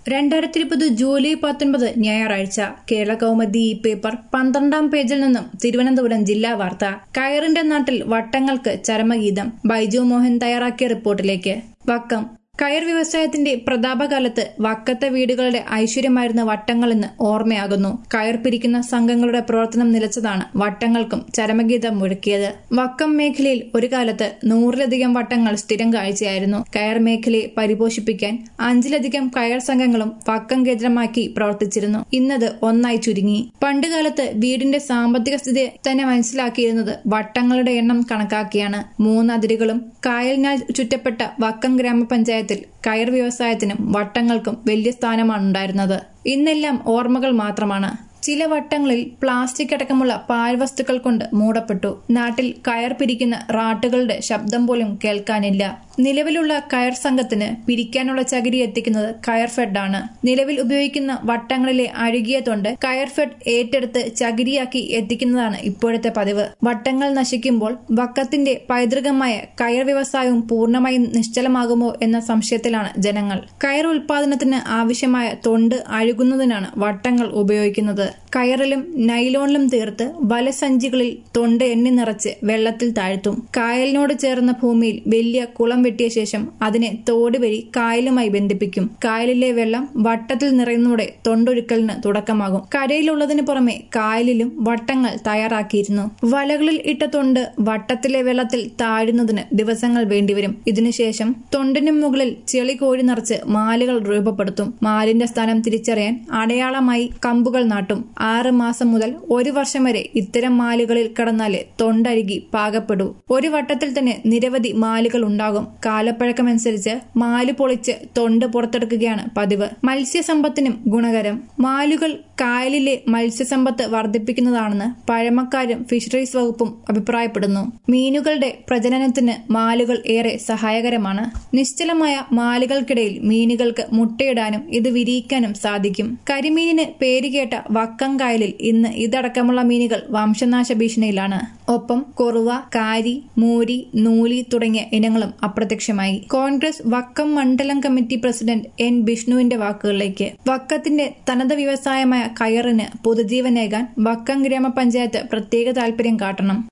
രണ്ടായിരത്തി ഇരുപത് ജൂലൈ പത്തൊൻപത് ഞായറാഴ്ച കേരള കൗമുദി ഈ പേപ്പർ പന്ത്രണ്ടാം പേജിൽ നിന്നും തിരുവനന്തപുരം ജില്ലാ വാർത്ത കയറിന്റെ നാട്ടിൽ വട്ടങ്ങൾക്ക് ചരമഗീതം ബൈജു മോഹൻ തയ്യാറാക്കിയ റിപ്പോർട്ടിലേക്ക് വക്കം കയർ വ്യവസായത്തിന്റെ പ്രതാപകാലത്ത് വക്കത്തെ വീടുകളുടെ ഐശ്വര്യമായിരുന്ന വട്ടങ്ങളെന്ന് ഓർമ്മയാകുന്നു കയർ പിരിക്കുന്ന സംഘങ്ങളുടെ പ്രവർത്തനം നിലച്ചതാണ് വട്ടങ്ങൾക്കും ചരമഗീതം മുഴക്കിയത് വക്കം മേഖലയിൽ ഒരു കാലത്ത് നൂറിലധികം വട്ടങ്ങൾ സ്ഥിരം കാഴ്ചയായിരുന്നു കയർ മേഖലയെ പരിപോഷിപ്പിക്കാൻ അഞ്ചിലധികം കയർ സംഘങ്ങളും വക്കം കേന്ദ്രമാക്കി പ്രവർത്തിച്ചിരുന്നു ഇന്നത് ഒന്നായി ചുരുങ്ങി പണ്ടുകാലത്ത് വീടിന്റെ സാമ്പത്തിക സ്ഥിതി തന്നെ മനസ്സിലാക്കിയിരുന്നത് വട്ടങ്ങളുടെ എണ്ണം കണക്കാക്കിയാണ് മൂന്ന് അതിരുകളും കായലിനാൽ ചുറ്റപ്പെട്ട വക്കം ഗ്രാമപഞ്ചായത്തിൽ കയർ വ്യവസായത്തിനും വട്ടങ്ങൾക്കും വലിയ സ്ഥാനമാണ് ഉണ്ടായിരുന്നത് ഇന്നെല്ലാം ഓർമ്മകൾ മാത്രമാണ് ചില വട്ടങ്ങളിൽ പ്ലാസ്റ്റിക് അടക്കമുള്ള പാഴ്വസ്തുക്കൾ കൊണ്ട് മൂടപ്പെട്ടു നാട്ടിൽ കയർ പിരിക്കുന്ന റാട്ടുകളുടെ ശബ്ദം പോലും കേൾക്കാനില്ല നിലവിലുള്ള കയർ സംഘത്തിന് പിരിക്കാനുള്ള ചകിരി എത്തിക്കുന്നത് കയർ ഫെഡാണ് നിലവിൽ ഉപയോഗിക്കുന്ന വട്ടങ്ങളിലെ അഴുകിയ തൊണ്ട് കയർ ഫെഡ് ഏറ്റെടുത്ത് ചകിരിയാക്കി എത്തിക്കുന്നതാണ് ഇപ്പോഴത്തെ പതിവ് വട്ടങ്ങൾ നശിക്കുമ്പോൾ വക്കത്തിന്റെ പൈതൃകമായ കയർ വ്യവസായവും പൂർണ്ണമായും നിശ്ചലമാകുമോ എന്ന സംശയത്തിലാണ് ജനങ്ങൾ കയർ ഉൽപാദനത്തിന് ആവശ്യമായ തൊണ്ട് അഴുകുന്നതിനാണ് വട്ടങ്ങൾ ഉപയോഗിക്കുന്നത് കയറിലും നൈലോണിലും തീർത്ത് വലസഞ്ചികളിൽ തൊണ്ട് എണ്ണി നിറച്ച് വെള്ളത്തിൽ താഴ്ത്തും കായലിനോട് ചേർന്ന ഭൂമിയിൽ വലിയ കുളം വെട്ടിയ ശേഷം അതിനെ തോട് വഴി കായലുമായി ബന്ധിപ്പിക്കും കായലിലെ വെള്ളം വട്ടത്തിൽ നിറയുന്നതോടെ തൊണ്ടൊഴുക്കലിന് തുടക്കമാകും കരയിലുള്ളതിന് പുറമെ കായലിലും വട്ടങ്ങൾ തയ്യാറാക്കിയിരുന്നു വലകളിൽ ഇട്ട തൊണ്ട് വട്ടത്തിലെ വെള്ളത്തിൽ താഴുന്നതിന് ദിവസങ്ങൾ വേണ്ടിവരും ഇതിനുശേഷം തൊണ്ടിന് മുകളിൽ ചെളി കോഴി നിറച്ച് മാലുകൾ രൂപപ്പെടുത്തും മാലിന്റെ സ്ഥാനം തിരിച്ചറിയാൻ അടയാളമായി കമ്പുകൾ നാട്ടും ആറ് മാസം മുതൽ ഒരു വർഷം വരെ ഇത്തരം മാലുകളിൽ കടന്നാല് തൊണ്ടഴുകി പാകപ്പെടൂ ഒരു വട്ടത്തിൽ തന്നെ നിരവധി മാലുകൾ ഉണ്ടാകും കാലപ്പഴക്കമനുസരിച്ച് മാല് പൊളിച്ച് തൊണ്ട് പുറത്തെടുക്കുകയാണ് പതിവ് മത്സ്യസമ്പത്തിനും ഗുണകരം മാലുകൾ കായലിലെ മത്സ്യസമ്പത്ത് വർദ്ധിപ്പിക്കുന്നതാണെന്ന് പഴമക്കാരും ഫിഷറീസ് വകുപ്പും അഭിപ്രായപ്പെടുന്നു മീനുകളുടെ പ്രജനനത്തിന് മാലുകൾ ഏറെ സഹായകരമാണ് നിശ്ചലമായ മാലുകൾക്കിടയിൽ മീനുകൾക്ക് മുട്ടയിടാനും ഇത് വിരിയിക്കാനും സാധിക്കും കരിമീനിന് പേരുകേട്ട വക്കം കായലിൽ ഇന്ന് ഇതടക്കമുള്ള മീനുകൾ വംശനാശ ഭീഷണിയിലാണ് ഒപ്പം കൊറുവ കാരി മൂരി നൂലി തുടങ്ങിയ ഇനങ്ങളും അപ്രത്യക്ഷമായി കോൺഗ്രസ് വക്കം മണ്ഡലം കമ്മിറ്റി പ്രസിഡന്റ് എൻ ബിഷ്ണുവിന്റെ വാക്കുകളിലേക്ക് വക്കത്തിന്റെ തനത് വ്യവസായമായ കയറിന് പുതുജീവനേകാൻ വക്കം ഗ്രാമപഞ്ചായത്ത് പ്രത്യേക താൽപര്യം കാട്ടണം